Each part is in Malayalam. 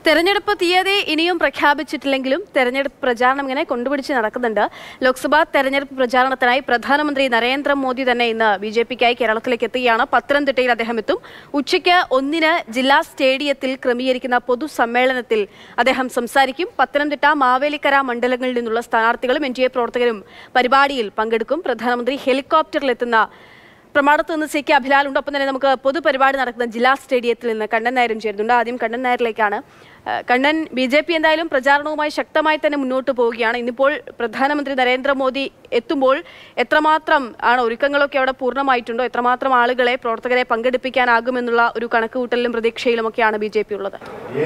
തെരഞ്ഞെടുപ്പ് തീയതി ഇനിയും പ്രഖ്യാപിച്ചിട്ടില്ലെങ്കിലും തെരഞ്ഞെടുപ്പ് പ്രചാരണം ഇങ്ങനെ കൊണ്ടുപിടിച്ച് നടക്കുന്നുണ്ട് ലോക്സഭാ തെരഞ്ഞെടുപ്പ് പ്രചാരണത്തിനായി പ്രധാനമന്ത്രി നരേന്ദ്രമോദി തന്നെ ഇന്ന് ബി ജെ പിക്കായി കേരളത്തിലേക്ക് എത്തുകയാണ് പത്തനംതിട്ടയിൽ അദ്ദേഹം എത്തും ഉച്ചയ്ക്ക് ഒന്നിന് ജില്ലാ സ്റ്റേഡിയത്തിൽ ക്രമീകരിക്കുന്ന പൊതുസമ്മേളനത്തിൽ അദ്ദേഹം സംസാരിക്കും പത്തനംതിട്ട മാവേലിക്കര മണ്ഡലങ്ങളിൽ നിന്നുള്ള സ്ഥാനാർത്ഥികളും എൻ ഡി എ പ്രവർത്തകരും പരിപാടിയിൽ പങ്കെടുക്കും പ്രധാനമന്ത്രി ഹെലികോപ്റ്ററിലെത്തുന്ന പ്രമാണത്ത് നിന്ന് സി കെ അഭിലാലുണ്ട് ഒപ്പം തന്നെ നമുക്ക് പൊതുപരിപാടി നടക്കുന്ന ജില്ലാ സ്റ്റേഡിയത്തിൽ നിന്ന് കണ്ണൻ നായരും ചേരുന്നുണ്ട് ആദ്യം കണ്ണൻ നായരിലേക്കാണ് ഏഹ് കണ്ണൻ ബി ജെ പി എന്തായാലും പ്രചാരണവുമായി ശക്തമായി തന്നെ മുന്നോട്ട് പോവുകയാണ് ഇന്നിപ്പോൾ പ്രധാനമന്ത്രി നരേന്ദ്രമോദി എത്തുമ്പോൾ എത്രമാത്രം ആണ് ഒരുക്കങ്ങളൊക്കെ അവിടെ പൂർണ്ണമായിട്ടുണ്ടോ എത്രമാത്രം ആളുകളെ പ്രവർത്തകരെ പങ്കെടുപ്പിക്കാനാകുമെന്നുള്ള ഒരു കണക്കുകൂട്ടലിലും പ്രതീക്ഷയിലുമൊക്കെയാണ് ബി ജെ പി ഉള്ളത്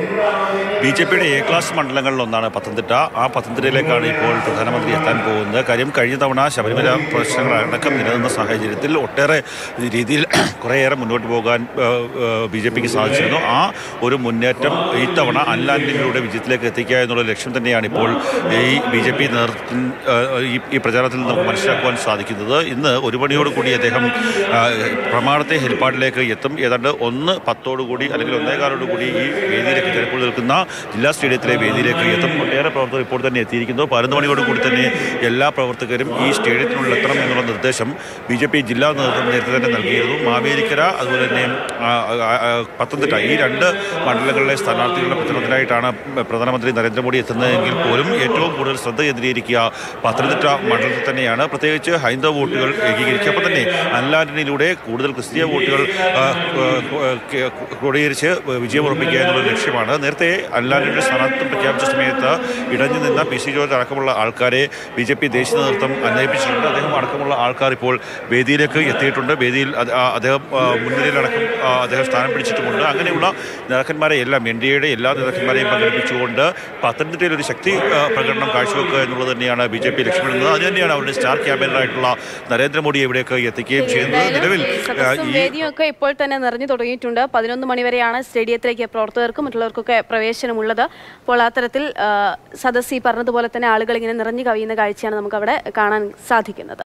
ബി ജെ പിയുടെ എ ക്ലാസ് മണ്ഡലങ്ങളിൽ ഒന്നാണ് പത്തനംതിട്ട ആ പത്തനംതിട്ടയിലേക്കാണ് ഇപ്പോൾ പ്രധാനമന്ത്രി എത്താൻ പോകുന്നത് കാര്യം കഴിഞ്ഞ തവണ ശബരിമല പ്രശ്നങ്ങൾ അടക്കം നിലനിന്ന സാഹചര്യത്തിൽ ഒട്ടേറെ രീതിയിൽ കുറേയേറെ മുന്നോട്ട് പോകാൻ ബി ജെ പിക്ക് സാധിച്ചിരുന്നു ആ ഒരു മുന്നേറ്റം ഇത്തവണ അൻലാൻഡിലൂടെ വിജയത്തിലേക്ക് എത്തിക്കുക എന്നുള്ള ലക്ഷ്യം തന്നെയാണ് ഇപ്പോൾ ഈ ബി ജെ പി നേതൃത്വത്തിൽ ഈ ഈ പ്രചാരണത്തിൽ നമുക്ക് മനസ്സിലാക്കുവാൻ സാധിക്കുന്നത് ഇന്ന് ഒരു മണിയോടുകൂടി അദ്ദേഹം ആ, പ്രമാണത്തെ ഹെൽപ്പാഡിലേക്ക് എത്തും ഏതാണ്ട് ഒന്ന് പത്തോടുകൂടി അല്ലെങ്കിൽ ഒന്നേകാലോടുകൂടി ഈ വേദിയിലേക്ക് ചിലപ്പോൾ നിൽക്കുന്ന ജില്ലാ സ്റ്റേഡിയത്തിലെ വേദിയിലേക്ക് എത്തും ഒട്ടേറെ പ്രവർത്തകർ ഇപ്പോൾ തന്നെ എത്തിയിരിക്കുന്നു പതിനൊന്ന് മണിയോടുകൂടി തന്നെ എല്ലാ പ്രവർത്തകരും ഈ സ്റ്റേഡിയത്തിനുള്ളിൽ എത്തണം എന്നുള്ള നിർദ്ദേശം ബി ജെ പി ജില്ലാ നേതൃത്വം നേരത്തെ തന്നെ നൽകിയിരുന്നു മാവേലിക്കര അതുപോലെ തന്നെ ആ, ആ, ആ, പത്തനംതിട്ട ഈ രണ്ട് മണ്ഡലങ്ങളിലെ സ്ഥാനാർത്ഥികളുടെ പ്രചരണത്തിനായിട്ടാണ് പ്രധാനമന്ത്രി നരേന്ദ്രമോദി എത്തുന്നതെങ്കിൽ പോലും ഏറ്റവും കൂടുതൽ ശ്രദ്ധ കേന്ദ്രീകരിക്കുക പത്തനംതിട്ട മണ്ഡലത്തിൽ തന്നെയാണ് പ്രത്യേകിച്ച് ഹൈന്ദവ വോട്ടുകൾ ഏകീകരിക്കുക അപ്പോൾ തന്നെ അൻലാൻഡിനിലൂടെ കൂടുതൽ ക്രിസ്തീയ വോട്ടുകൾ ആ, ആ, കേ- ക്രോഡീകരിച്ച് വിജയം ഉറപ്പിക്കുക എന്നുള്ള ലക്ഷ്യമാണ് നേരത്തെ അൻലാൻഡിൻ്റെ സ്ഥാനാർത്ഥിത്വം പ്രഖ്യാപിച്ച സമയത്ത് ഇടഞ്ഞു നിന്ന പി സി ജോർജ് അടക്കമുള്ള ആൾക്കാരെ ബി ജെ പി ദേശീയ നേതൃത്വം അന്വയിപ്പിച്ചിട്ടുണ്ട് അദ്ദേഹം അടക്കമുള്ള ആൾക്കാർ ഇപ്പോൾ വേദിയിലേക്ക് എത്തിയിട്ടുണ്ട് വേദിയിൽ അത്- ആ, അദ്ദേഹം ആ, മുൻനിരയിലടക്കം ആ, അദ്ദേഹം സ്ഥാനം പിടിച്ചിട്ടുമുണ്ട് അങ്ങനെയുള്ള നേതാക്കന്മാരെ എല്ലാം എൻ ഡി എയുടെ എല്ലാ നേതാക്കന്മാരെയും പങ്കെടുപ്പിച്ചുകൊണ്ട് പത്തനംതിട്ടയിൽ ഒരു ശക്തി ആ, പ്രകടനം കാഴ്ചവെക്കുക എന്നുള്ളത് തന്നെയാണ് ബി ജെ പി ലക്ഷ്യമിടുന്നത് അത് തന്നെയാണ് അവരുടെ സ്റ്റാർ ക്യാമ്പയിനറായിട്ടുള്ള നരേന്ദ്രമോദി ഇവിടേക്ക് എത്തിക്കുകയും ചെയ്യുന്നത് നിലവിൽ ആ, സദസ്സും ഈ വേദിയും ഒക്കെ ഇപ്പോൾ തന്നെ നിറഞ്ഞു തുടങ്ങിയിട്ടുണ്ട് പതിനൊന്ന് മണിവരെയാണ് സ്റ്റേഡിയത്തിലേക്ക് പ്രവർത്തകർക്കും മറ്റുള്ളവർക്കൊക്കെ പ്രവേശനമുള്ളത് അപ്പോൾ അത്തരത്തിൽ ആ, സദസ്സ് ഈ പറഞ്ഞതുപോലെ തന്നെ ആളുകൾ ഇങ്ങനെ നിറഞ്ഞു കവിയുന്ന കാഴ്ചയാണ് നമുക്ക് അവിടെ കാണാൻ സാധിക്കുന്നത്